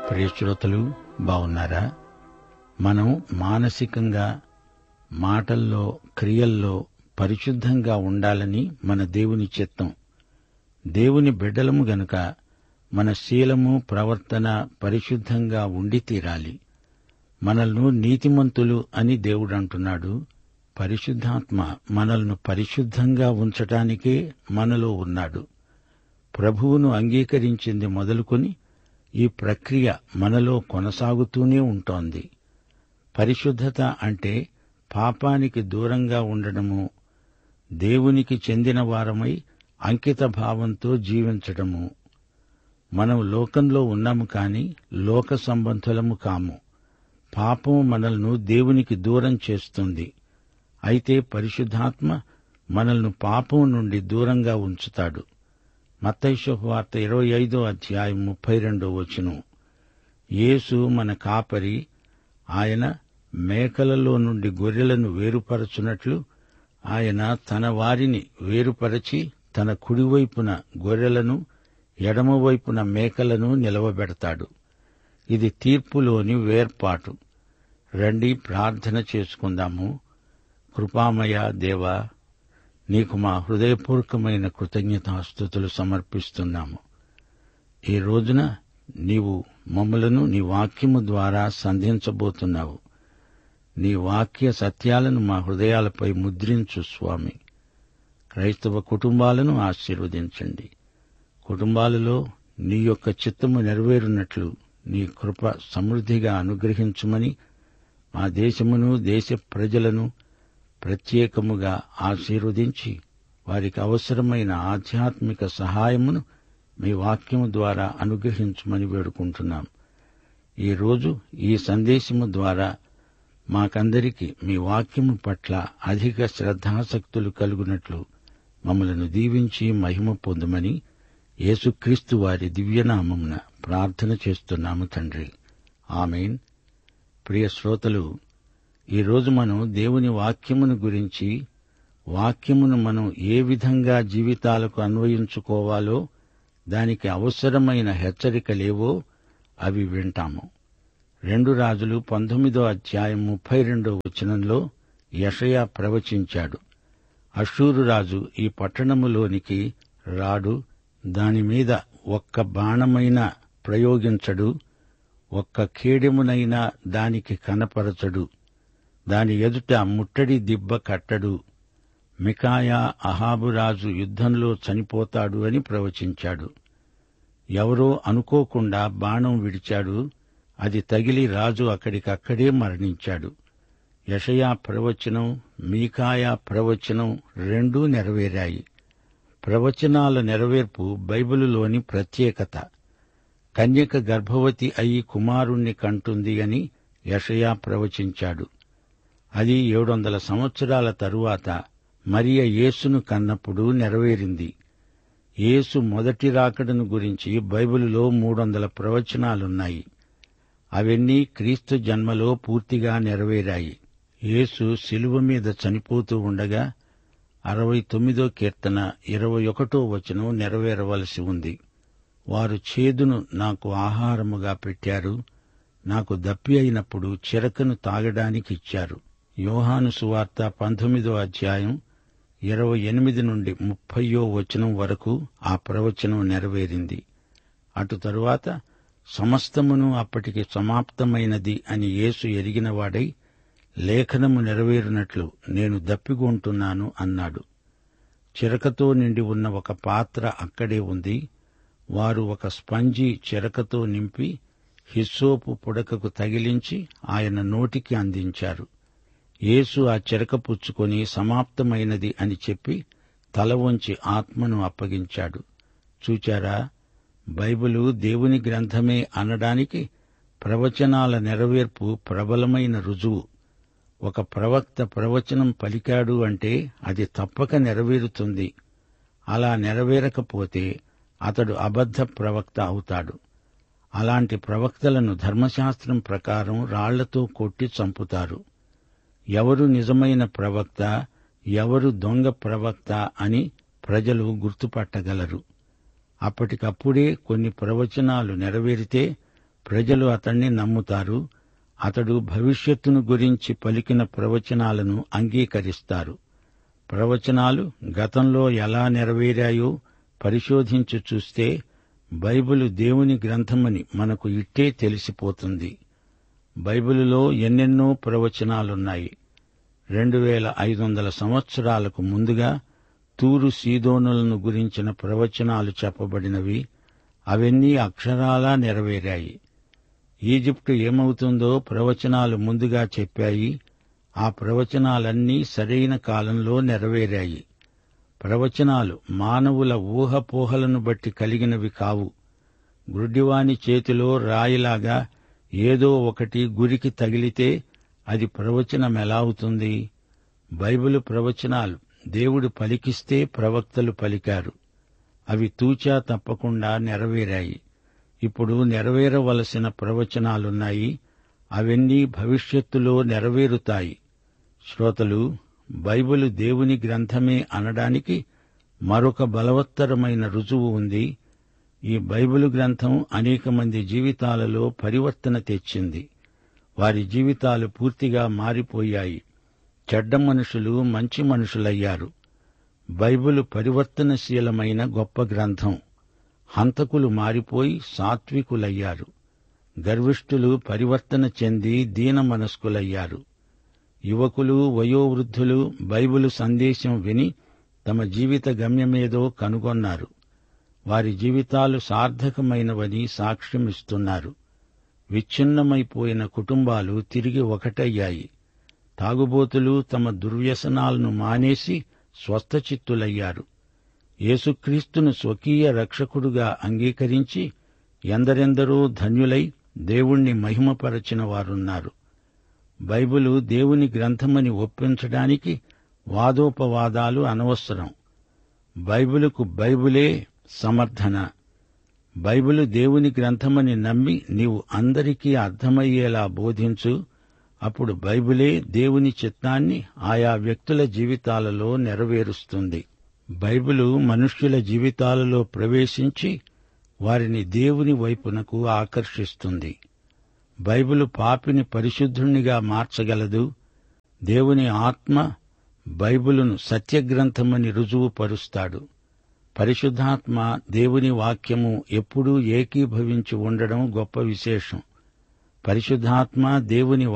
ప్రియ శ్రోతలు బాగున్నారా మనం మానసికంగా మాటల్లో క్రియల్లో పరిశుద్ధంగా ఉండాలని మన దేవుని చిత్తం దేవుని బిడ్డలము గనుక మన శీలము ప్రవర్తన పరిశుద్ధంగా ఉండి తీరాలి మనల్ని నీతిమంతులు అని దేవుడు అంటున్నాడు పరిశుద్ధాత్మ మనల్ని పరిశుద్ధంగా ఉంచటానికే మనలో ఉన్నాడు ప్రభువును అంగీకరించింది మొదలుకొని ఈ ప్రక్రియ మనలో కొనసాగుతూనే ఉంటోంది పరిశుద్ధత అంటే పాపానికి దూరంగా ఉండడము దేవునికి చెందిన వారమై అంకిత భావంతో జీవించడము మనం లోకంలో ఉన్నాము కాని లోక సంబంధులము కాము పాపం మనల్ని దేవునికి దూరం చేస్తుంది అయితే పరిశుద్ధాత్మ మనల్ని పాపం నుండి దూరంగా ఉంచుతాడు మత్తైషపు వార్త ఇరవై ఐదో అధ్యాయం ముప్పై రెండో వచనం యేసు మన కాపరి ఆయన మేకలలో నుండి గొర్రెలను వేరుపరచునట్లు ఆయన తన వారిని వేరుపరచి తన కుడివైపున గొర్రెలను ఎడమవైపున మేకలను నిలవబెడతాడు ఇది తీర్పులోని వేర్పాటు రండి ప్రార్థన చేసుకుందాము కృపామయ దేవా నీకు మా హృదయపూర్వకమైన కృతజ్ఞతాస్థుతులు సమర్పిస్తున్నాము ఈ రోజున నీవు మమ్మలను నీ వాక్యము ద్వారా సంధించబోతున్నావు నీ వాక్య సత్యాలను మా హృదయాలపై ముద్రించు స్వామి క్రైస్తవ కుటుంబాలను ఆశీర్వదించండి కుటుంబాలలో నీ యొక్క చిత్తము నెరవేరున్నట్లు నీ కృప సమృద్ధిగా అనుగ్రహించుమని మా దేశమును దేశ ప్రజలను ప్రత్యేకముగా ఆశీర్వదించి వారికి అవసరమైన ఆధ్యాత్మిక సహాయమును మీ వాక్యము ద్వారా అనుగ్రహించమని వేడుకుంటున్నాం ఈరోజు ఈ సందేశము ద్వారా మాకందరికి మీ వాక్యము పట్ల అధిక శ్రద్ధాసక్తులు కలుగునట్లు మమ్మలను దీవించి మహిమ పొందమని యేసుక్రీస్తు వారి దివ్యనామమున ప్రార్థన చేస్తున్నాము తండ్రి ఆమెన్ ప్రియ శ్రోతలు ఈరోజు మనం దేవుని వాక్యమును గురించి వాక్యమును మనం ఏ విధంగా జీవితాలకు అన్వయించుకోవాలో దానికి అవసరమైన హెచ్చరికలేవో అవి వింటాము రెండు రాజులు పంతొమ్మిదో అధ్యాయం ముప్పై రెండో వచనంలో యషయా ప్రవచించాడు అషూరు రాజు ఈ పట్టణములోనికి రాడు దానిమీద ఒక్క బాణమైన ప్రయోగించడు ఒక్క కేడెమునైనా దానికి కనపరచడు దాని ఎదుట ముట్టడి దిబ్బ కట్టడు మికాయా అహాబురాజు యుద్ధంలో చనిపోతాడు అని ప్రవచించాడు ఎవరో అనుకోకుండా బాణం విడిచాడు అది తగిలి రాజు అక్కడికక్కడే మరణించాడు యషయా ప్రవచనం మీకాయా ప్రవచనం రెండూ నెరవేరాయి ప్రవచనాల నెరవేర్పు బైబిలులోని ప్రత్యేకత కన్యక గర్భవతి అయి కుమారుణ్ణి కంటుంది అని యషయా ప్రవచించాడు అది ఏడు వందల సంవత్సరాల తరువాత మరియ యేసును కన్నప్పుడు నెరవేరింది యేసు మొదటి రాకడను గురించి బైబిలులో మూడు వందల ప్రవచనాలున్నాయి అవన్నీ క్రీస్తు జన్మలో పూర్తిగా నెరవేరాయి యేసు శిలువ మీద చనిపోతూ ఉండగా అరవై తొమ్మిదో కీర్తన ఇరవై ఒకటో వచనం నెరవేరవలసి ఉంది వారు చేదును నాకు ఆహారముగా పెట్టారు నాకు దప్పి అయినప్పుడు చిరకను తాగడానికి ఇచ్చారు యోహాను సువార్త పంతొమ్మిదో అధ్యాయం ఇరవై ఎనిమిది నుండి ముప్పయో వచనం వరకు ఆ ప్రవచనం నెరవేరింది అటు తరువాత సమస్తమును అప్పటికి సమాప్తమైనది అని యేసు ఎరిగినవాడై లేఖనము నెరవేరినట్లు నేను దప్పిగొంటున్నాను అన్నాడు చిరకతో నిండి ఉన్న ఒక పాత్ర అక్కడే ఉంది వారు ఒక స్పంజి చిరకతో నింపి హిస్సోపు పుడకకు తగిలించి ఆయన నోటికి అందించారు యేసు ఆ చిరక పుచ్చుకొని సమాప్తమైనది అని చెప్పి తల వంచి ఆత్మను అప్పగించాడు చూచారా బైబిలు దేవుని గ్రంథమే అనడానికి ప్రవచనాల నెరవేర్పు ప్రబలమైన రుజువు ఒక ప్రవక్త ప్రవచనం పలికాడు అంటే అది తప్పక నెరవేరుతుంది అలా నెరవేరకపోతే అతడు అబద్ధ ప్రవక్త అవుతాడు అలాంటి ప్రవక్తలను ధర్మశాస్త్రం ప్రకారం రాళ్లతో కొట్టి చంపుతారు ఎవరు నిజమైన ప్రవక్త ఎవరు దొంగ ప్రవక్త అని ప్రజలు గుర్తుపట్టగలరు అప్పటికప్పుడే కొన్ని ప్రవచనాలు నెరవేరితే ప్రజలు అతణ్ణి నమ్ముతారు అతడు భవిష్యత్తును గురించి పలికిన ప్రవచనాలను అంగీకరిస్తారు ప్రవచనాలు గతంలో ఎలా నెరవేరాయో పరిశోధించి చూస్తే బైబిలు దేవుని గ్రంథమని మనకు ఇట్టే తెలిసిపోతుంది బైబిలులో ఎన్నెన్నో ప్రవచనాలున్నాయి రెండు వేల ఐదు వందల సంవత్సరాలకు ముందుగా తూరు సీదోనులను గురించిన ప్రవచనాలు చెప్పబడినవి అవన్నీ అక్షరాలా నెరవేరాయి ఈజిప్టు ఏమవుతుందో ప్రవచనాలు ముందుగా చెప్పాయి ఆ ప్రవచనాలన్నీ సరైన కాలంలో నెరవేరాయి ప్రవచనాలు మానవుల ఊహపోహలను బట్టి కలిగినవి కావు గుడ్డివాని చేతిలో రాయిలాగా ఏదో ఒకటి గురికి తగిలితే అది ప్రవచనమెలా అవుతుంది బైబిలు ప్రవచనాలు దేవుడు పలికిస్తే ప్రవక్తలు పలికారు అవి తూచా తప్పకుండా నెరవేరాయి ఇప్పుడు నెరవేరవలసిన ప్రవచనాలున్నాయి అవన్నీ భవిష్యత్తులో నెరవేరుతాయి శ్రోతలు బైబిలు దేవుని గ్రంథమే అనడానికి మరొక బలవత్తరమైన రుజువు ఉంది ఈ బైబిలు గ్రంథం అనేక మంది జీవితాలలో పరివర్తన తెచ్చింది వారి జీవితాలు పూర్తిగా మారిపోయాయి చెడ్డ మనుషులు మంచి మనుషులయ్యారు బైబిలు పరివర్తనశీలమైన గొప్ప గ్రంథం హంతకులు మారిపోయి సాత్వికులయ్యారు గర్విష్ఠులు పరివర్తన చెంది దీన మనస్కులయ్యారు యువకులు వయోవృద్ధులు బైబిలు సందేశం విని తమ జీవిత గమ్యమేదో కనుగొన్నారు వారి జీవితాలు సార్థకమైనవని సాక్ష్యమిస్తున్నారు విచ్ఛిన్నమైపోయిన కుటుంబాలు తిరిగి ఒకటయ్యాయి తాగుబోతులు తమ దుర్వ్యసనాలను మానేసి స్వస్థచిత్తులయ్యారు యేసుక్రీస్తును స్వకీయ రక్షకుడుగా అంగీకరించి ఎందరెందరో ధన్యులై దేవుణ్ణి మహిమపరచిన వారున్నారు బైబిలు దేవుని గ్రంథమని ఒప్పించడానికి వాదోపవాదాలు అనవసరం బైబిలుకు బైబిలే సమర్థన బైబిలు దేవుని గ్రంథమని నమ్మి నీవు అందరికీ అర్థమయ్యేలా బోధించు అప్పుడు బైబిలే దేవుని చిత్తాన్ని ఆయా వ్యక్తుల జీవితాలలో నెరవేరుస్తుంది బైబిలు మనుష్యుల జీవితాలలో ప్రవేశించి వారిని దేవుని వైపునకు ఆకర్షిస్తుంది బైబిలు పాపిని పరిశుద్ధుణ్ణిగా మార్చగలదు దేవుని ఆత్మ బైబిలును సత్యగ్రంథమని రుజువుపరుస్తాడు పరిశుద్ధాత్మ దేవుని వాక్యము ఎప్పుడూ ఏకీభవించి ఉండడం గొప్ప విశేషం పరిశుద్ధాత్మ దేవుని